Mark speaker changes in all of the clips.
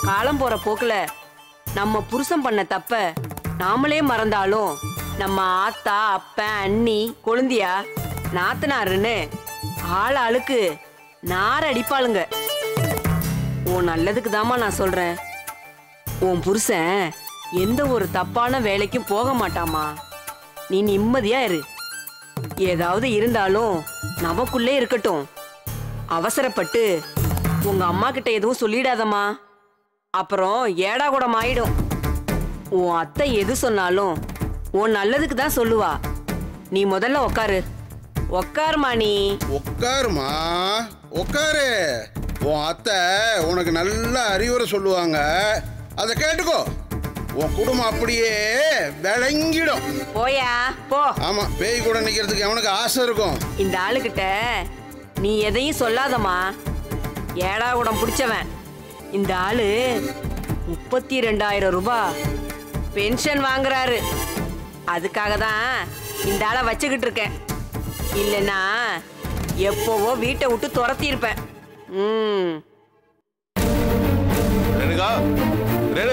Speaker 1: காலம் போற போக்குல நம்ம புருஷன் பண்ண தப்ப நாமளே மறந்தாலும் நம்ம ஆத்தா அப்பன் அண்ணி கொழுந்தியா நாத்தனாருன்னு ஆள் ஆளுக்கு நார் அடிப்பாளுங்க உன் நல்லதுக்கு நான் சொல்றேன் உன் புருஷன் எந்த ஒரு தப்பான வேலைக்கும் போக மாட்டாமா நீ நிம்மதியா இரு ஏதாவது இருந்தாலும் நமக்குள்ளே இருக்கட்டும் அவசரப்பட்டு உங்க அம்மா கிட்ட எதுவும் சொல்லிடாதம்மா அப்புறம் ஏடா கூடம் ஆயிடும் உன் அத்தை எது சொன்னாலும் உன் நல்லதுக்கு தான் சொல்லுவா நீ முதல்ல உக்காரு உக்காருமா நீ
Speaker 2: உட்காருமா உட்காரு உன் அத்தை உனக்கு நல்ல அறிவுரை சொல்லுவாங்க அதை கேட்டுக்கோ உன் குடும்பம் அப்படியே விளங்கிடும்
Speaker 1: போயா போ
Speaker 2: ஆமா பேய் கூட நிக்கிறதுக்கு எவனுக்கு ஆசை இருக்கும்
Speaker 1: இந்த ஆளுகிட்ட நீ எதையும் சொல்லாதம்மா ஏடா குடம் பிடிச்சவன் இந்த ஆளு முப்பத்தி ரெண்டாயிரம் ரூபாய் பென்ஷன் வாங்குறாரு அதுக்காக தான் இந்த ஆளை வச்சுக்கிட்டு இருக்கேன் இல்லைன்னா எப்போவோ வீட்டை விட்டு துரத்தியிருப்பேன் ம்
Speaker 3: ரேணுகா ரேணு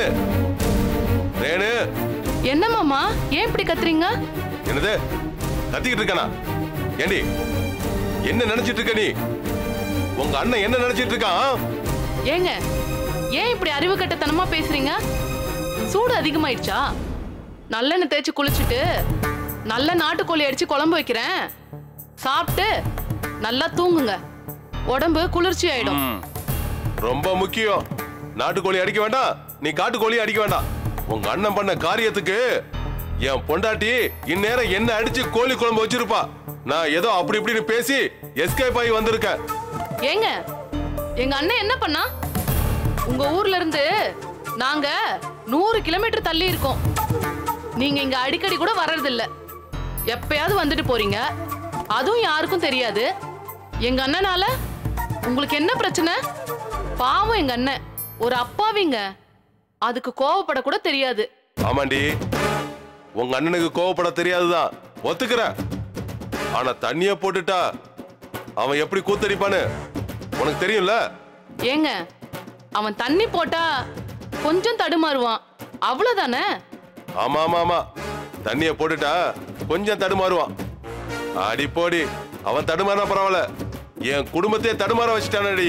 Speaker 3: ரேணு
Speaker 4: என்ன மாமா ஏன் இப்படி கத்துறீங்க
Speaker 3: என்னது கத்திக்கிட்டு இருக்கானா ஏண்டி என்ன நினைச்சிட்டு இருக்க நீ உங்க அண்ணன் என்ன நினைச்சிட்டு இருக்கான்
Speaker 4: ஏங்க ஏன் இப்படி அறிவு கட்டத்தனமா பேசுறீங்க சூடு அதிகமாயிடுச்சா நல்லெண்ணெய் தேய்ச்சி குளிச்சுட்டு நல்ல நாட்டுக்கோழி அடிச்சு குழம்பு வைக்கிறேன் சாப்பிட்டு நல்லா தூங்குங்க உடம்பு குளிர்ச்சி ஆயிடும்
Speaker 3: ம், ரொம்ப முக்கியம் நாட்டுக்கோழி அடிக்க வேண்டாம் நீ காட்டுக்கோழி அடிக்க வேண்டாம் உங்க அண்ணன் பண்ண காரியத்துக்கு என் பொண்டாட்டி இந்நேரம் என்ன அடிச்சு கோழி குழம்பு வச்சிருப்பா நான் ஏதோ அப்படி இப்படின்னு பேசி எஸ்கேப் ஆகி வந்திருக்கேன்
Speaker 4: ஏங்க எங்க அண்ணன் என்ன பண்ணா உங்க ஊர்ல இருந்து நாங்க நூறு கிலோமீட்டர் தள்ளி இருக்கோம் நீங்க இங்க அடிக்கடி கூட வர்றதில்ல எப்பயாவது வந்துட்டு போறீங்க அதுவும் யாருக்கும் தெரியாது எங்க அண்ணனால உங்களுக்கு என்ன பிரச்சனை பாவம் எங்க அண்ணன் ஒரு அப்பாவிங்க அதுக்கு கோவப்பட கூட தெரியாது
Speaker 3: ஆமாண்டி உங்க அண்ணனுக்கு கோவப்பட தெரியாதுதான் ஒத்துக்கிறேன் ஆனா தண்ணிய போட்டுட்டா அவன் எப்படி கூத்தடிப்பான்னு உனக்கு தெரியும்ல
Speaker 4: ஏங்க அவன் தண்ணி போட்டா கொஞ்சம் தடுமாறுவான் அவ்வளவுதானே
Speaker 3: ஆமா ஆமா ஆமா தண்ணிய போட்டுட்டா கொஞ்சம் தடுமாறுவான் அடி போடி அவன் தடுமாறினா பரவாயில்ல என் குடும்பத்தையே தடுமாற வச்சுட்டானடி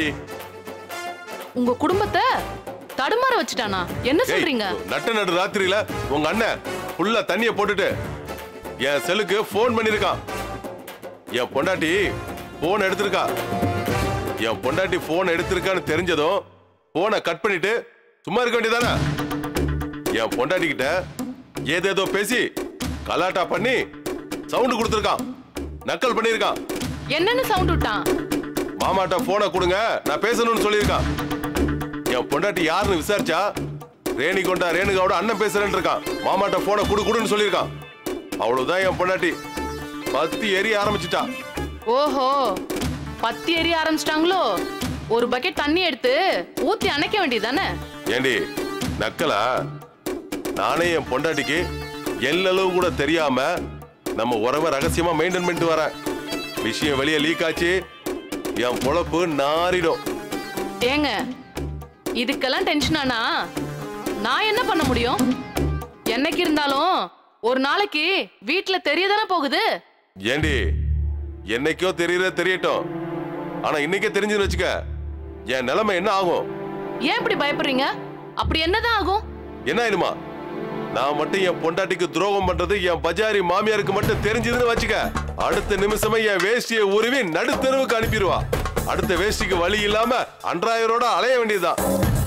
Speaker 4: உங்க குடும்பத்தை தடுமாற வச்சுட்டானா என்ன
Speaker 3: ஏய்,
Speaker 4: சொல்றீங்க
Speaker 3: நட்ட நடு ராத்திரியில உங்க அண்ணன் ஃபுல்லா தண்ணிய போட்டுட்டு என் செல்லுக்கு ஃபோன் பண்ணிருக்கான் என் பொண்டாட்டி போன் எடுத்திருக்கா என் பொண்டாட்டி போன் எடுத்திருக்கான்னு தெரிஞ்சதும் போனை கட் பண்ணிட்டு சும்மா இருக்க வேண்டியதானே என் பொண்டாட்டி கிட்ட ஏதேதோ பேசி கலாட்டா பண்ணி சவுண்ட் கொடுத்துருக்கான் நக்கல் பண்ணிருக்கான்
Speaker 4: என்னன்னு சவுண்ட் விட்டான்
Speaker 3: மாமாட்ட போனை கொடுங்க நான் பேசணும்னு சொல்லியிருக்கான் என் பொண்டாட்டி யாருன்னு விசாரிச்சா ரேணிகொண்டா ரேணுகாவோட அண்ணன் பேசுறேன்னு இருக்கான் மாமாட்ட போனை குடு குடுன்னு சொல்லியிருக்கான் அவ்வளவுதான் என் பொண்டாட்டி பத்தி எரிய ஆரம்பிச்சிட்டா
Speaker 4: ஓஹோ பத்தி எரிய ஆரம்பிச்சிட்டாங்களோ ஒரு பக்கெட் தண்ணி எடுத்து ஊத்தி அணைக்க வேண்டியதானே
Speaker 3: ஏண்டி நக்கலா நானே என் பொண்டாட்டிக்கு எல்லளவு கூட தெரியாம நம்ம உறவை ரகசியமா மெயின்டைன் பண்ணிட்டு வரேன் விஷயம் வெளியே லீக் ஆச்சு என் பொழப்பு நாறிடும்
Speaker 4: ஏங்க இதுக்கெல்லாம் டென்ஷன் ஆனா நான் என்ன பண்ண முடியும் என்னைக்கு இருந்தாலும் ஒரு நாளைக்கு வீட்ல தெரியதானே போகுது
Speaker 3: ஏண்டி என்னைக்கோ தெரியற தெரியட்டும் ஆனா இன்னைக்கே தெரிஞ்சுன்னு வச்சுக்க என் நிலைமை என்ன ஆகும்
Speaker 4: ஏன் இப்படி பயப்படுறீங்க அப்படி என்னதான் ஆகும்
Speaker 3: என்ன ஆயிடுமா நான் மட்டும் என் பொண்டாட்டிக்கு துரோகம் பண்றது என் பஜாரி மாமியாருக்கு மட்டும் தெரிஞ்சதுன்னு வச்சுக்க அடுத்த நிமிஷமே என் வேஷ்டியை உருவி நடுத்தெருவுக்கு அனுப்பிடுவா அடுத்த வேஷ்டிக்கு வழி இல்லாம அன்றாயிரோட அலைய வேண்டியதுதான்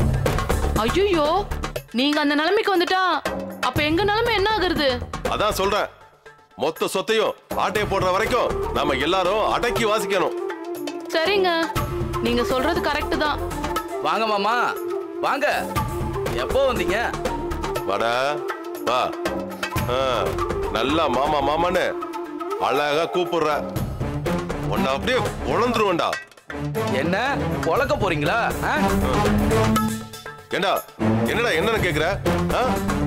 Speaker 4: ஐயோ நீங்க அந்த நிலைமைக்கு வந்துட்டா அப்ப எங்க நிலைமை என்ன ஆகுறது
Speaker 3: அதான் சொல்றேன் மொத்த சொத்தையும் ஆட்டைய போடுற வரைக்கும் நாம எல்லாரும் அடக்கி வாசிக்கணும்
Speaker 4: சரிங்க நீங்க சொல்றது கரெக்ட் தான்
Speaker 5: வாங்க மாமா வாங்க எப்போ வந்தீங்க
Speaker 3: வாடா வா ஆ, நல்லா மாமா மாமான்னு அழகா கூப்பிடுற உன்னை அப்படியே உழந்துருவேன்டா
Speaker 5: என்ன பொழக்க போறீங்களா ஆ?
Speaker 3: ஏண்டா என்னடா என்னன்னு கேக்குற ஆ?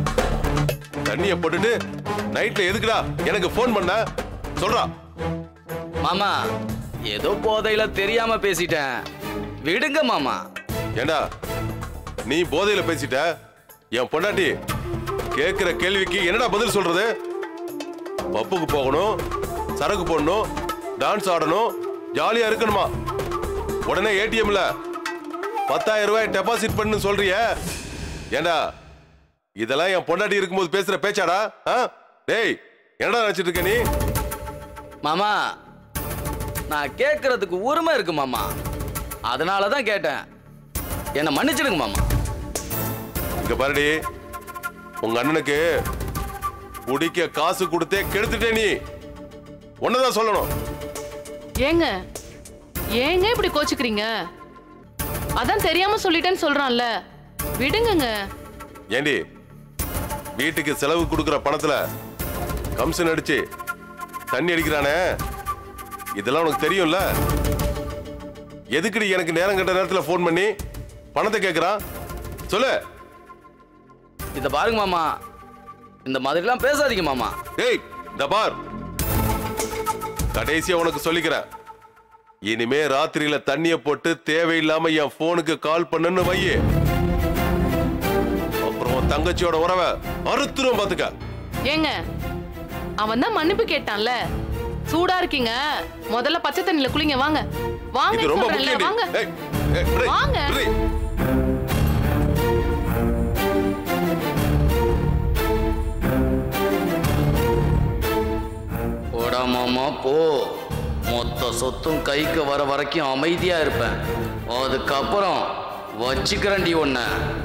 Speaker 3: தண்ணிய போட்டுட்டு நைட்ல எதுக்குடா எனக்கு ஃபோன் பண்ண சொல்றா
Speaker 5: மாமா ஏதோ போதையில தெரியாம பேசிட்டேன் விடுங்க மாமா
Speaker 3: ஏண்டா நீ போதையில பேசிட்ட என் பொண்டாட்டி கேக்குற கேள்விக்கு என்னடா பதில் சொல்றது பப்புக்கு போகணும் சரக்கு போடணும் டான்ஸ் ஆடணும் ஜாலியா இருக்கணுமா உடனே ஏடிஎம்ல பத்தாயிரம் ரூபாய் டெபாசிட் பண்ணு சொல்றிய ஏண்டா இதெல்லாம் என் பொண்டாட்டி இருக்கும்போது பேசுற பேச்சாடா ஆ? டேய் என்னடா நினைச்சிட்டு இருக்க நீ
Speaker 5: மாமா நான் கேட்கறதுக்கு உரிமை இருக்கு மாமா அதனால தான் கேட்டேன் என்னை மன்னிச்சிடுங்க மாமா
Speaker 3: இங்க பாருடி உங்க அண்ணனுக்கு குடிக்க காசு கொடுத்தே கெடுத்துட்டே நீ ஒன்னதான் சொல்லணும்
Speaker 4: ஏங்க ஏங்க இப்படி கோச்சுக்கிறீங்க அதான் தெரியாம சொல்லிட்டேன்னு சொல்றான்ல விடுங்கங்க
Speaker 3: ஏண்டி வீட்டுக்கு செலவு கொடுக்குற பணத்துல கம்சன் அடிச்சு தண்ணி அடிக்கிறானே இதெல்லாம் உனக்கு தெரியும்ல எதுக்குடி எனக்கு நேரம் கட்ட நேரத்துல ஃபோன் பண்ணி பணத்தை கேட்கறான் சொல்லு
Speaker 5: இதை பாருங்க மாமா இந்த மாதிரிலாம் பேசாதீங்க மாமா
Speaker 3: டேய் இந்த பார் கடைசியா உனக்கு சொல்லிக்கிறேன் இனிமே ராத்திரியில தண்ணிய போட்டு தேவையில்லாம என் போனுக்கு கால் பண்ணுன்னு வையே அப்புறம் உன் தங்கச்சியோட உறவை அறுத்துரும் பாத்துக்க
Speaker 4: ஏங்க அவன் தான் மன்னிப்பு கேட்டான்ல சூடா இருக்கீங்க முதல்ல பச்சை தண்ணியில குளிங்க வாங்க வாங்க
Speaker 3: இது ரொம்ப
Speaker 4: சொல்றேன்ல,
Speaker 3: முக்கியம்
Speaker 4: வாங்க
Speaker 3: டேய். ஏய், டேய்,
Speaker 4: வாங்க.
Speaker 3: டேய்.
Speaker 5: போடா மாமா போ மொத்த சொத்தும் கைக்கு வர வரைக்கும் அமைதியா இருப்பேன் அதுக்கப்புறம் வச்சுக்கிறேன்டி உன்ன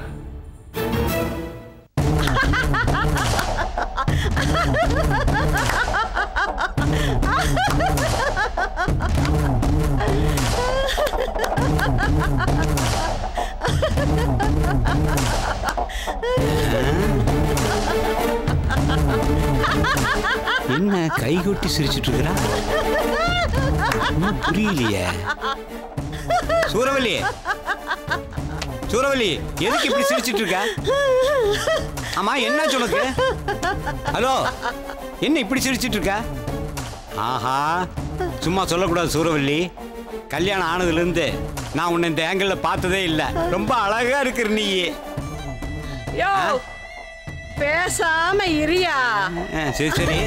Speaker 6: என்ன கைகொட்டி சிரிச்சிட்டு இருக்கிறா ஒண்ணும் புரியலையே சூரவல்லி சூரவல்லி எதுக்கு இப்படி சிரிச்சிட்டு இருக்க ஆமா என்னாச்சு உனக்கு ஹலோ என்ன இப்படி சிரிச்சிட்டு இருக்க ஆஹா சும்மா சொல்லக்கூடாது சூரவல்லி கல்யாணம் ஆனதுலேருந்து நான் உன்னை இந்த ஆங்கிளில் பார்த்ததே இல்லை ரொம்ப அழகா இருக்கிற நீ
Speaker 1: யோ பேசாம இரியா
Speaker 6: ஆ, சரி சரி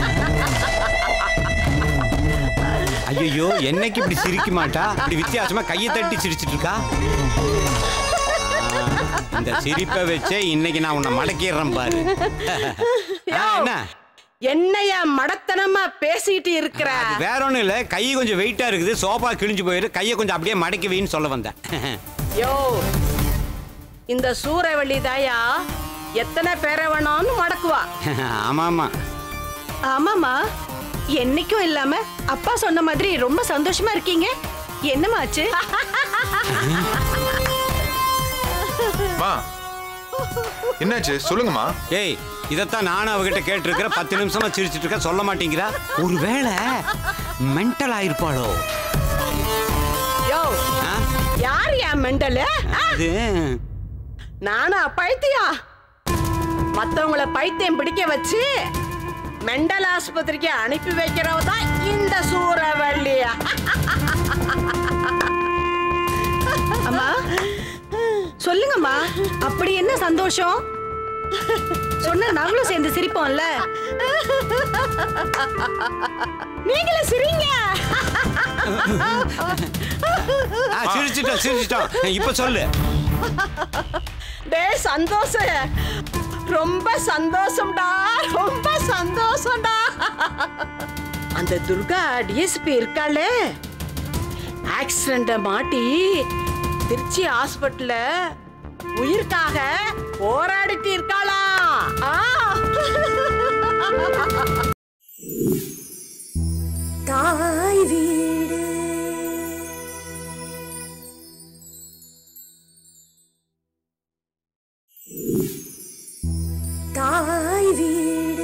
Speaker 6: ஐயோ என்னைக்கு இப்படி சிரிக்க மாட்டா இப்படி வித்தியாசமா கையை தட்டி சிரிச்சிட்டு இருக்கா ஆ, இந்த சிரிப்பை வச்சே இன்னைக்கு நான் உன்னை மடக்கிடுறேன் பாரு ஆ, என்ன
Speaker 1: என்னையா மடத்தனமா பேசிட்டு இருக்கிற
Speaker 6: அது வேற ஒண்ணும் இல்ல கை கொஞ்சம் வெயிட்டா இருக்குது சோஃபா கிழிஞ்சு போயிரு கையை கொஞ்சம் அப்படியே மடக்கி வைன்னு சொல்ல வந்தேன்
Speaker 1: யோ இந்த சூறாவளி தாயா எத்தனை பேரை வேணாம்னு மடக்குவா
Speaker 6: ஆமா ஆமா
Speaker 7: ஆமாமா என்னைக்கும் இல்லாம அப்பா சொன்ன மாதிரி ரொம்ப சந்தோஷமா இருக்கீங்க என்னமாச்சு
Speaker 8: மா என்னாச்சு சொல்லுங்கம்மா
Speaker 6: ஏய் இதைத்தான் நானும் அவகிட்ட கேட்டிருக்கிறேன் பத்து நிமிஷமா சிரிச்சிட்டு இருக்க சொல்ல மாட்டேங்கிறா ஒருவேளை மென்டல் ஆயிருப்பாளோ
Speaker 1: யோ
Speaker 6: ஆ?
Speaker 1: யார் என் மெண்டலு
Speaker 6: அது
Speaker 1: நானா பைத்தியா மத்தவங்கள பைத்தியம் பிடிக்க வச்சு மெண்டல் ஆஸ்பத்திரிக்கு அனுப்பி வைக்கிறவ தான் இந்த சூறாவளியா
Speaker 7: அம்மா சொல்லுங்கம்மா அப்படி என்ன சந்தோஷம் சொன்ன நாங்களும் சேர்ந்து சிரிப்போம்ல
Speaker 1: நீங்களும் சிரிங்க
Speaker 6: ஆ, சிரிச்சிட்டோம் சிரிச்சிட்டோம் இப்ப சொல்லு
Speaker 1: டேய் சந்தோஷம் ரொம்ப சந்தோஷம்டா ரொம்ப சந்தோஷம்டா அந்த துர்கா டிஎஸ்பி இருக்காளே ஆக்சிடென்ட மாட்டி திருச்சி ஹாஸ்பிட்டல்ல உயிருக்காக போராடிட்டு இருக்காளாம் ஆ.
Speaker 7: தாய் வீடு தாய் வீடு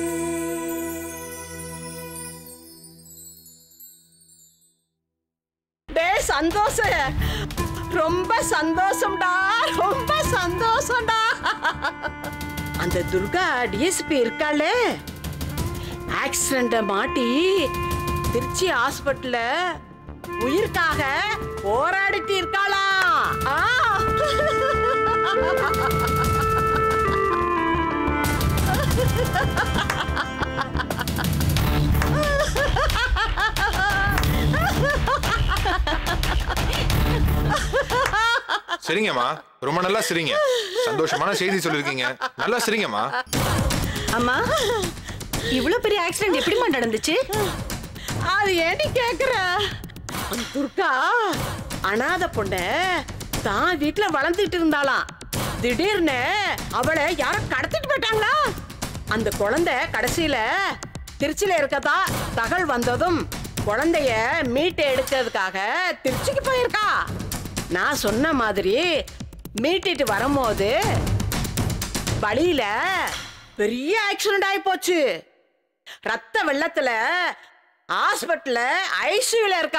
Speaker 1: டேய் சந்தோஷம் ரொம்ப சந்தோஷம்டா ரொம்ப சந்தோஷம்டா அந்த துர்கா டிஎஸ்பி இருக்காளே ஆக்சிடென்ட மாட்டி திருச்சி ஹாஸ்பிட்டல்ல உயிருக்காக போராடிட்டு இருக்காளாம் ஆ.
Speaker 8: சரிங்கம்மா ரொம்ப நல்லா சிரிங்க சந்தோஷமான செய்தி சொல்லிருக்கீங்க நல்லா சிரிங்கம்மா
Speaker 7: அம்மா இவ்வளவு பெரிய ஆக்சிடென்ட் எப்படிம்மா நடந்துச்சு
Speaker 9: அது ஏன்னு கேக்குற அந்த துர்கா அனாதை பொண்ண தான் வீட்டுல வளர்ந்துட்டு இருந்தாளாம் திடீர்னு அவளை யாரோ கடத்திட்டு போயிட்டாங்களா அந்த குழந்தை கடைசியில திருச்சியில இருக்கதா தகவல் வந்ததும் குழந்தைய மீட்டு எடுக்கிறதுக்காக திருச்சிக்கு போயிருக்கா நான் சொன்ன மாதிரி மீட்டிட்டு வரும்போது வழியில பெரிய ஆக்சிடென்ட் ஆகி போச்சு ரத்த வெள்ளத்துல ஹாஸ்பிட்டல்ல ஐசியூல இருக்கா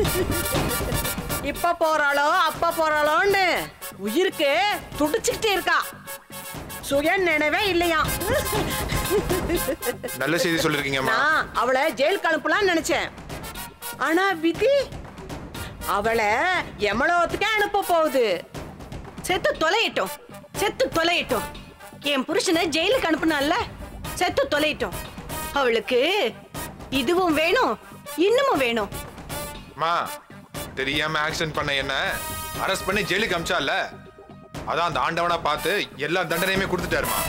Speaker 9: இப்ப போறாளோ அப்ப போறாளோன்னு உயிருக்கு துடிச்சுக்கிட்டே இருக்கா சுய நினைவே இல்லையா
Speaker 8: நல்ல செய்தி சொல்லிருக்கீங்கம்மா
Speaker 9: நான் அவளை ஜெயிலுக்கு அனுப்பலாம்னு நினைச்சேன் ஆனா விதி அவளை எமலோகத்துக்கே அனுப்ப போகுது
Speaker 7: செத்து தொலையட்டும் செத்து தொலையட்டும் என் புருஷனை ஜெயிலுக்கு அனுப்புனால செத்து தொலையட்டும் அவளுக்கு இதுவும் வேணும் இன்னமும் வேணும்
Speaker 8: அம்மா தெரியாம ஆக்சிடென்ட் பண்ண என்ன அரெஸ்ட் பண்ணி ஜெயிலுக்கு அமிச்சால அதான் அந்த ஆண்டவனா பார்த்து எல்லா தண்டனையுமே கொடுத்துட்டாருமா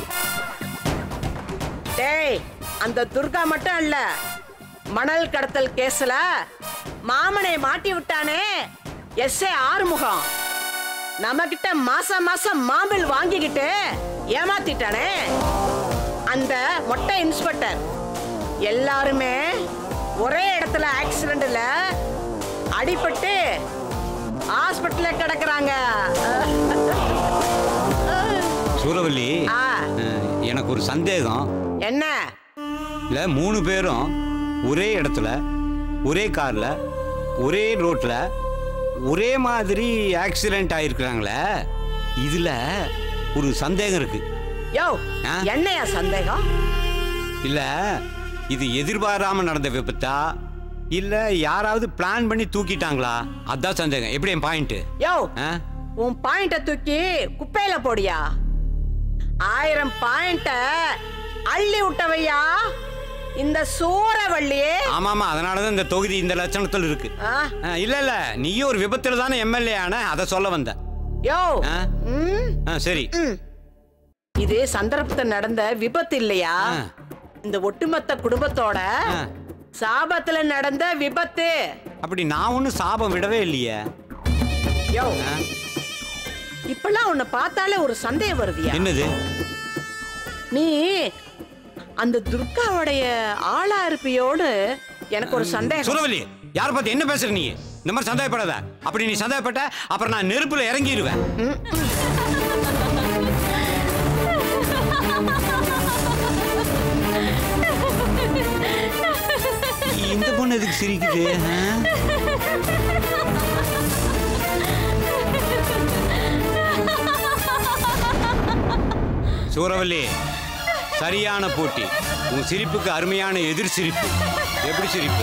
Speaker 9: டேய் அந்த துர்கா மட்டும் இல்ல மணல் கடத்தல் கேஸ்ல மாமனை மாட்டி விட்டானே எஸ் ஏ ஆறுமுகம் நம்ம கிட்ட மாசம் மாசம் மாம்பிள் வாங்கிக்கிட்டு ஏமாத்திட்டானே அந்த மொட்டை இன்ஸ்பெக்டர் எல்லாருமே ஒரே இடத்துல ஆக்சிடென்ட்ல அடிபட்டு ஹாஸ்பிட்டல்ல கிடக்குறாங்க
Speaker 6: சூரவல்லி
Speaker 9: ஆ.
Speaker 6: அஹ், எனக்கு ஒரு சந்தேகம்
Speaker 9: என்ன
Speaker 6: இல்ல மூணு பேரும் ஒரே இடத்துல ஒரே கார்ல ஒரே ரோட்ல ஒரே மாதிரி ஆக்சிடென்ட் ஆயிருக்கிறாங்களே இதுல ஒரு சந்தேகம் இருக்கு
Speaker 9: யோ
Speaker 6: ஆ?
Speaker 9: என்னையா சந்தேகம்
Speaker 6: இல்ல இது எதிர்பாராம நடந்த விபத்தா இல்ல யாராவது பிளான் பண்ணி தூக்கிட்டாங்களா அதான் சந்தேகம் எப்படி என் பாயிண்ட்
Speaker 9: யோ உன் பாயிண்ட தூக்கி குப்பையில போடியா ஆயிரம் பாயிண்ட அள்ளி விட்டவையா இந்த சூறவள்ளியே
Speaker 6: ஆமா ஆமா அதனாலதான் இந்த தொகுதி இந்த லட்சணத்தில் இருக்கு
Speaker 9: ஆ?
Speaker 6: ஆ, இல்ல இல்ல நீயும் ஒரு விபத்துல தானே எம்எல்ஏ ஆன அதை சொல்ல வந்த
Speaker 9: யோ
Speaker 6: ஆ?
Speaker 9: ம்,
Speaker 6: ஆ, சரி
Speaker 9: ம். இது சந்தர்ப்பத்தில் நடந்த விபத்து இல்லையா
Speaker 6: ஆ.
Speaker 9: இந்த ஒட்டுமொத்த குடும்பத்தோட
Speaker 6: ஆ.
Speaker 9: சாபத்துல நடந்த விபத்து
Speaker 6: அப்படி நான் ஒன்றும் சாபம் விடவே இல்லையே
Speaker 9: யோ
Speaker 6: ஆ?
Speaker 9: இப்பெல்லாம் உன்னை பார்த்தாலே ஒரு சந்தேகம் வருதியா
Speaker 6: என்னது
Speaker 9: நீ அந்த துர்காவுடைய ஆளா இருப்பியோடு எனக்கு ஒரு சந்தேகம்
Speaker 6: சுரவல்லி யார பத்தி என்ன பேசுற நீ இந்த மாதிரி சந்தேகப்படாத அப்படி நீ சந்தேகப்பட்ட அப்புறம் நான் நெருப்புல இறங்கிடுவேன் இந்த பொண்ணு எதுக்கு சிரிக்குது ஆ? சூரவல்லி சரியான போட்டி உன் சிரிப்புக்கு அருமையான எதிர் சிரிப்பு எப்படி சிரிப்பு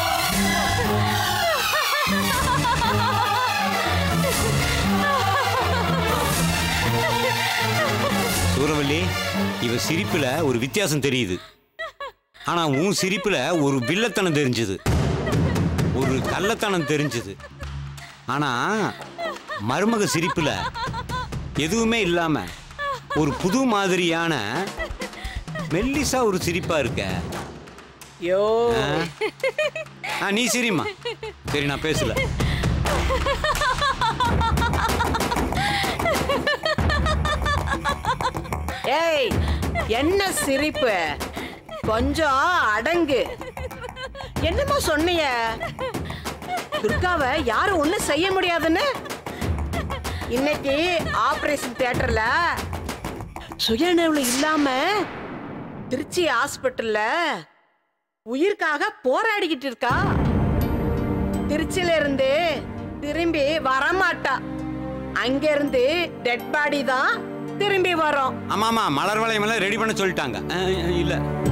Speaker 6: சூரவல்லி இவ சிரிப்புல ஒரு வித்தியாசம் தெரியுது ஆனா உன் சிரிப்புல ஒரு வில்லத்தனம் தெரிஞ்சது ஒரு கள்ளத்தனம் தெரிஞ்சது ஆனா மருமக சிரிப்புல எதுவுமே இல்லாம ஒரு புது மாதிரியான மெல்லிசா ஒரு சிரிப்பா இருக்க
Speaker 9: யோ
Speaker 6: ஆ? ஆ, நீ சிரிம்மா சரி நான் பேசல
Speaker 9: ஏய் என்ன சிரிப்பு கொஞ்சம் அடங்கு என்னமோ சொன்னீங்க துர்காவை யாரும் ஒண்ணும் செய்ய முடியாதுன்னு இன்னைக்கு ஆபரேஷன் தியேட்டர்ல சுயநினைவுல இல்லாம திருச்சி ஹாஸ்பிட்டல்ல உயிர்க்காக போராடிக்கிட்டு இருக்கா திருச்சியில இருந்து திரும்பி வரமாட்டா அங்க இருந்து டெட் பாடி தான் திரும்பி வரும்
Speaker 6: ஆமா ஆமா மலர் வளையம் எல்லாம் ரெடி பண்ண சொல்லிட்டாங்க ஆ, இல்ல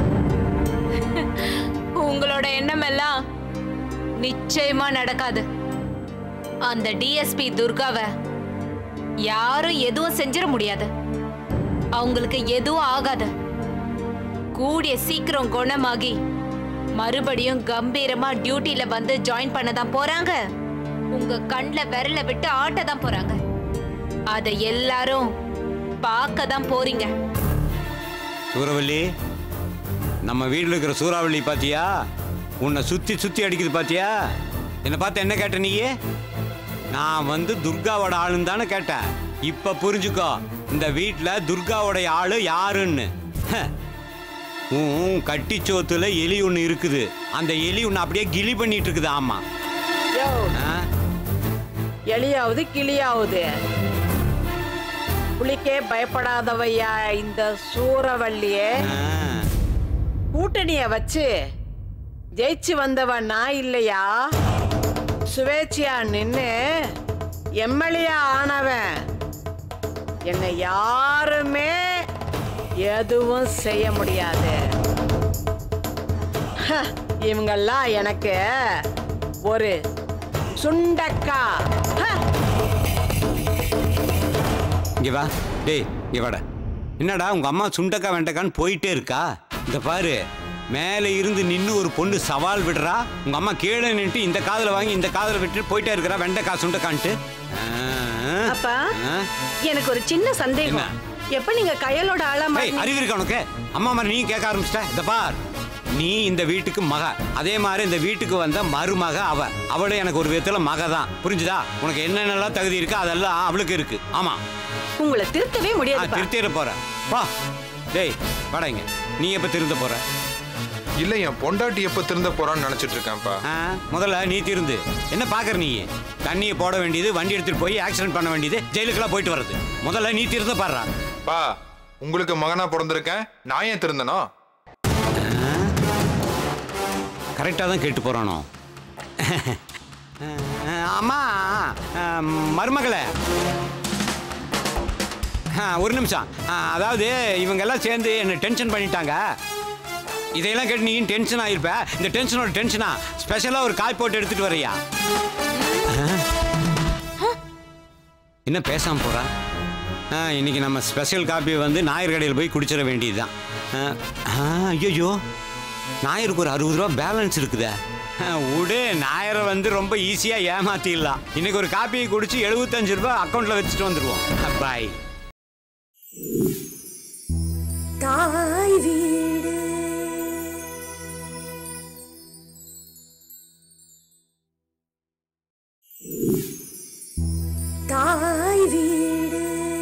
Speaker 10: உங்களோட எண்ணம் எல்லாம் நிச்சயமா நடக்காது அந்த டிஎஸ்பி துர்காவை
Speaker 11: யாரும் எதுவும் செஞ்சிட முடியாது அவங்களுக்கு எதுவும் ஆகாது கூடிய சீக்கிரம் குணமாகி மறுபடியும் கம்பீரமா டியூட்டில வந்து ஜாயின் பண்ண தான் போறாங்க உங்க கண்ணுல விரல விட்டு ஆட்ட தான் போறாங்க அதை எல்லாரும் பார்க்க தான் போறீங்க
Speaker 6: சூறாவளி நம்ம வீட்டில் இருக்கிற சூறாவளி பாத்தியா உன்னை சுத்தி சுத்தி அடிக்குது பாத்தியா என்னை பார்த்து என்ன கேட்ட நீயே நான் வந்து துர்காவோட ஆளுன்னு தானே கேட்டேன் இப்ப புரிஞ்சுக்கோ இந்த வீட்டில் துர்காவோடைய ஆளு யாருன்னு ஹ. உன் கட்டிச்சோத்துல எலி ஒன்று இருக்குது அந்த எலி ஒன்று அப்படியே கிளி பண்ணிட்டு இருக்குது ஆமா
Speaker 9: யோ
Speaker 6: ஆ?
Speaker 9: எலியாவது கிளியாவது புலிக்கே பயப்படாதவையா இந்த சூரவள்ளியே
Speaker 6: ஆ.
Speaker 9: கூட்டணிய வச்சு ஜெயிச்சு வந்தவன் நான் இல்லையா சுவேட்சியா நின்னு எம்எல்ஏ ஆனவன் என்னை யாருமே எதுவும் செய்ய முடியாது ஹ, இவங்கெல்லாம் எனக்கு ஒரு சுண்டக்கா ஹ.
Speaker 6: இங்க வா டேய் இங்க வாடா என்னடா உங்க அம்மா சுண்டக்கா வெண்டைக்கான்னு போயிட்டே இருக்கா இந்த பாரு மேலே இருந்து நின்னு ஒரு பொண்ணு சவால் விடுறா உங்க அம்மா கீழே நின்னுட்டு இந்த காதுல வாங்கி இந்த காதுல விட்டு போயிட்டே இருக்கிறா வெண்டைக்காய் சுண்டக்கான்ட்டு ஆ,
Speaker 7: அப்பா
Speaker 6: ஆ.
Speaker 7: எனக்கு ஒரு சின்ன சந்தேகம் எப்ப நீங்க கையலோட ஆளா
Speaker 6: ஏய்,
Speaker 7: மாறினீங்க?
Speaker 6: அறிவு இருக்கா உனக்கு அம்மா மாதிரி நீ கேட்க ஆரம்பிச்சிட்ட இந்த பார் நீ இந்த வீட்டுக்கு மக அதே மாதிரி இந்த வீட்டுக்கு வந்த மருமக அவ அவளும் எனக்கு ஒரு விதத்துல மக தான் புரிஞ்சுதா உனக்கு என்னென்னலாம் தகுதி இருக்கோ அதெல்லாம் அவளுக்கு இருக்கு ஆமா
Speaker 7: உங்களை திருத்தவே
Speaker 6: ஆ,
Speaker 7: முடியாது
Speaker 6: திருத்திட போற வா டேய் வாடா இங்க நீ எப்ப திருந்த போற
Speaker 8: இல்ல என் பொண்டாட்டி எப்ப திருந்த போறான்னு நினைச்சிட்டு இருக்கேன்ப்பா
Speaker 6: ஆ, முதல்ல நீ திருந்து என்ன பாக்குற நீ தண்ணியை போட வேண்டியது வண்டி எடுத்துட்டு போய் ஆக்சிடென்ட் பண்ண வேண்டியது ஜெயிலுக்கெல்லாம் போயிட்டு வர்றது முதல்ல நீ திருந்த பாடுறா
Speaker 8: பா உங்களுக்கு மகனா பிறந்திருக்கேன் நான் ஏன் திருந்தணும்
Speaker 6: கரெக்டாக தான் கேட்டு போறானோ அம்மா ஆ, மருமகளே ஆ, ஒரு நிமிஷம் ஆ, அதாவது இவங்க எல்லாம் சேர்ந்து என்னை டென்ஷன் பண்ணிட்டாங்க இதையெல்லாம் கேட்டு நீ டென்ஷன் ஆயிருப்ப இந்த டென்ஷனோட டென்ஷனா ஸ்பெஷலாக ஒரு காய் போட்டு எடுத்துட்டு வரையா என்ன பேசாம போறா ஆ, இன்னைக்கு நம்ம ஸ்பெஷல் காப்பி வந்து ஞாயிறு கடையில் போய் குடிச்சிட வேண்டியதுதான் ஐயோ ஞாயிறுக்கு ஒரு அறுபது ரூபா பேலன்ஸ் இருக்குதே ஆ, விடு ஞாயிறை வந்து ரொம்ப ஈஸியாக ஏமாத்திடலாம் இன்னைக்கு ஒரு காப்பியை குடிச்சு எழுபத்தஞ்சு ரூபாய் அக்கௌண்ட்டில் வச்சுட்டு வந்துடுவோம் பாய்
Speaker 12: தாய் வீடு தாய் வீடு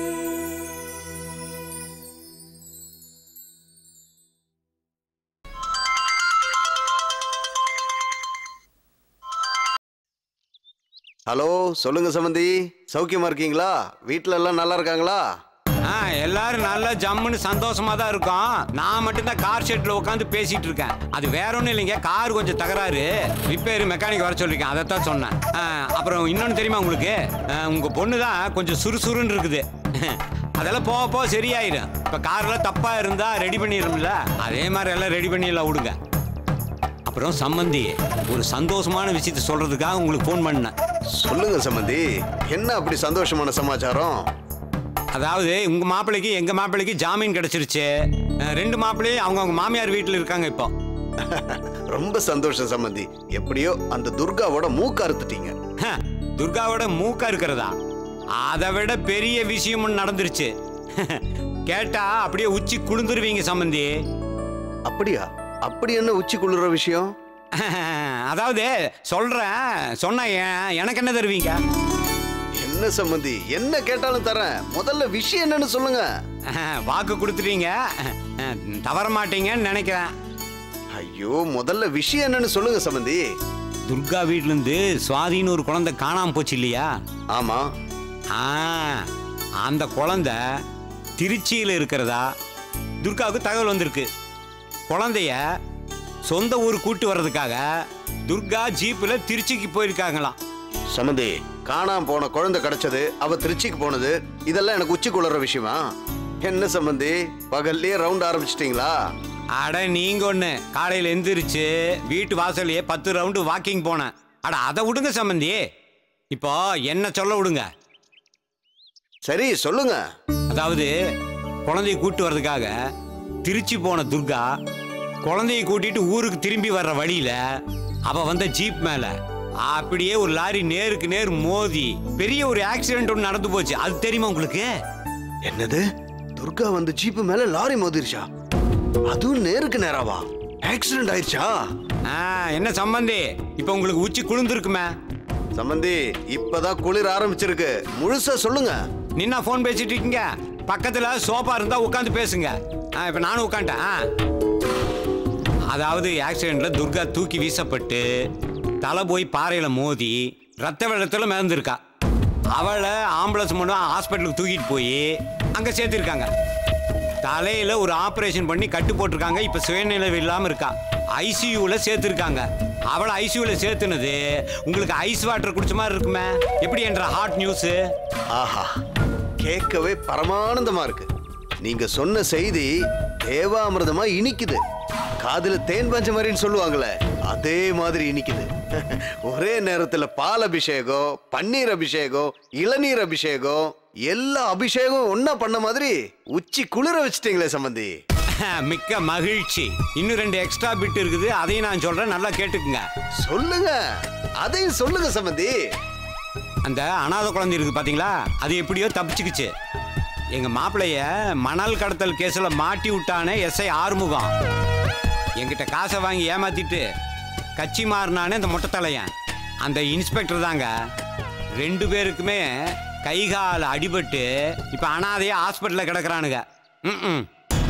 Speaker 13: ஹலோ சொல்லுங்க சமந்தி சௌக்கியமா இருக்கீங்களா வீட்ல எல்லாம் நல்லா இருக்காங்களா
Speaker 6: ஆ எல்லாரும் நல்லா ஜம்முன்னு சந்தோஷமா தான் இருக்கோம் நான் மட்டும்தான் கார் ஷெட்ல உட்காந்து பேசிட்டு இருக்கேன் அது வேற ஒன்றும் இல்லைங்க கார் கொஞ்சம் தகராறு ரிப்பேர் மெக்கானிக் வர சொல்லியிருக்கேன் அதைத்தான் சொன்னேன் ஆ, அப்புறம் இன்னொன்று தெரியுமா உங்களுக்கு ஆ, உங்க பொண்ணு தான் கொஞ்சம் சுறுசுறுன்னு இருக்குது அதெல்லாம் போக போக சரியாயிரும் இப்போ கார்லாம் தப்பா இருந்தா ரெடி பண்ணிடும்ல அதே மாதிரி எல்லாம் ரெடி பண்ணிடலாம் விடுங்க அப்புறம் சம்பந்தி ஒரு சந்தோஷமான விஷயத்த சொல்றதுக்காக உங்களுக்கு ஃபோன் பண்ணேன்
Speaker 13: சொல்லுங்க சம்பந்தி என்ன அப்படி சந்தோஷமான சமாச்சாரம்
Speaker 6: அதாவது உங்க மாப்பிள்ளைக்கு எங்க மாப்பிள்ளைக்கு ஜாமீன் கிடைச்சிருச்சு அஹ், ரெண்டு மாப்பிள்ளையும் அவங்க அவங்க மாமியார் வீட்டில் இருக்காங்க இப்போ
Speaker 13: ரொம்ப சந்தோஷம் சம்பந்தி எப்படியோ அந்த துர்காவோட மூக்க அறுத்துட்டீங்க
Speaker 6: ஹ, துர்காவோட மூக்கா இருக்கிறதா அதை விட பெரிய விஷயம் ஒண்ணு நடந்துருச்சு கேட்டா அப்படியே உச்சி குளிந்துருவீங்க சம்பந்தி
Speaker 13: அப்படியா அப்படி என்ன உச்சி குளிர விஷயம்
Speaker 6: அதாவது சொல்றேன் சொன்னா ஏன், எனக்கு என்ன தருவீங்க
Speaker 13: என்ன சம்பந்தி என்ன கேட்டாலும் தரேன் முதல்ல விஷயம் என்னன்னு சொல்லுங்க
Speaker 6: வாக்கு கொடுத்துட்டீங்க அஹ், தவற மாட்டீங்கன்னு நினைக்கிறேன்
Speaker 13: ஐயோ முதல்ல விஷயம் என்னன்னு சொல்லுங்க சம்பந்தி
Speaker 6: துர்கா வீட்ல இருந்து சுவாதின்னு ஒரு குழந்தை காணாம போச்சு இல்லையா
Speaker 13: ஆமா
Speaker 6: ஆ அந்த குழந்தை திருச்சியில் இருக்கிறதா துர்காவுக்கு தகவல் வந்திருக்கு குழந்தைய சொந்த ஊர் கூட்டு வர்றதுக்காக துர்கா ஜீப்ல திருச்சிக்கு போயிருக்காங்களாம்
Speaker 13: சம்பந்தி காணாம போன குழந்தை கிடைச்சது அவ திருச்சிக்கு போனது இதெல்லாம் எனக்கு உச்சி குளிர விஷயமா என்ன சம்பந்தி பகல்லையே ரவுண்ட் ஆரம்பிச்சிட்டீங்களா
Speaker 6: அட நீங்க ஒண்ணு காலையில எந்திரிச்சு வீட்டு வாசல்லையே பத்து ரவுண்டு வாக்கிங் போனேன் அட அதை விடுங்க சம்பந்தி இப்போ என்ன சொல்ல விடுங்க
Speaker 13: சரி சொல்லுங்க
Speaker 6: அதாவது குழந்தைய கூட்டு வர்றதுக்காக திருச்சி போன துர்கா குழந்தைய கூட்டிட்டு ஊருக்கு திரும்பி வர்ற வழியில அவ வந்த ஜீப் மேல அப்படியே ஒரு லாரி நேருக்கு நேர் மோதி பெரிய ஒரு ஆக்சிடென்ட் ஒன்று நடந்து போச்சு அது தெரியுமா உங்களுக்கு
Speaker 13: என்னது துர்கா வந்து ஜீப்பு மேல லாரி மோதிருச்சா அதுவும் நேருக்கு நேராவா ஆக்சிடென்ட் ஆயிடுச்சா
Speaker 6: ஆ, என்ன சம்பந்தி இப்ப உங்களுக்கு உச்சி குளிர்ந்துருக்குமே
Speaker 13: சம்பந்தி இப்பதான் குளிர் ஆரம்பிச்சிருக்கு முழுசா சொல்லுங்க
Speaker 6: நின்னா ஃபோன் பேசிட்டு இருக்கீங்க பக்கத்துல சோஃபா இருந்தா உட்காந்து பேசுங்க ஆ, இப்ப நானும் உட்காந்துட்டேன் ஆ. அதாவது ஆக்சிடென்ட்ல துர்கா தூக்கி வீசப்பட்டு தலை போய் பாறையில மோதி ரத்த வெள்ளத்துல மிதந்திருக்கா அவளை ஆம்புலன்ஸ் மூலம் ஹாஸ்பிட்டலுக்கு தூக்கிட்டு போய் அங்க சேர்த்திருக்காங்க தலையில ஒரு ஆபரேஷன் பண்ணி கட்டு போட்டிருக்காங்க இப்ப சுயநினைவு இல்லாம இருக்கா ஐசியூல சேர்த்திருக்காங்க அவளை ஐசியூல சேர்த்துனது உங்களுக்கு ஐஸ் வாட்டர் குடிச்ச மாதிரி இருக்குமே எப்படி என்ற ஹாட் நியூஸ்
Speaker 13: ஆஹா கேட்கவே பரமானந்தமா இருக்கு நீங்க சொன்ன செய்தி தேவாமிர்தமா இனிக்குது காதுல தேன் பஞ்ச மாதிரின்னு சொல்லுவாங்களே அதே மாதிரி இனிக்குது ஒரே நேரத்துல பால் அபிஷேகம் பன்னீர் அபிஷேகம் இளநீர் அபிஷேகம் எல்லா அபிஷேகம் ஒன்னா பண்ண மாதிரி உச்சி குளிர வச்சிட்டீங்களே சம்பந்தி
Speaker 6: மிக்க மகிழ்ச்சி இன்னும் ரெண்டு எக்ஸ்ட்ரா பிட் இருக்குது அதையும் நான் சொல்றேன் நல்லா கேட்டுக்குங்க
Speaker 13: சொல்லுங்க அதையும் சொல்லுங்க சம்பந்தி
Speaker 6: அந்த அனாதை குழந்தை இருக்கு பாத்தீங்களா அது எப்படியோ தப்பிச்சுக்குச்சு எங்க மாப்பிளைய மணல் கடத்தல் கேஸ்ல மாட்டி விட்டானே எஸ்ஐ ஆறுமுகம் என்கிட்ட காசை வாங்கி ஏமாத்திட்டு கட்சி மாறினானே இந்த மொட்டைத்தலையன் அந்த இன்ஸ்பெக்டர் தாங்க ரெண்டு பேருக்குமே கை கால் அடிபட்டு இப்ப அனாதையா ஹாஸ்பிட்டல்ல கிடக்குறானுங்க ம்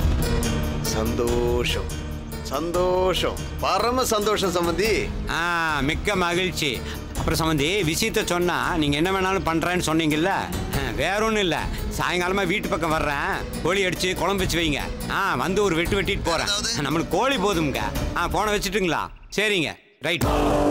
Speaker 13: சந்தோஷம் சந்தோஷம் பரம சந்தோஷம் சம்பந்தி
Speaker 6: ஆ மிக்க மகிழ்ச்சி அப்புறம் சம்பந்தி விஷயத்த சொன்னா நீங்க என்ன வேணாலும் பண்றேன்னு சொன்னீங்கல்ல ஆ, வேற ஒன்றும் இல்லை சாயங்காலமா வீட்டு பக்கம் வர்றேன் கோழி அடிச்சு குழம்பு வச்சு வைங்க ஆ வந்து ஒரு வெட்டு வெட்டிட்டு போறேன் நம்மளுக்கு கோழி போதுங்க ஆ போன வச்சுட்டுங்களா சரிங்க ரைட்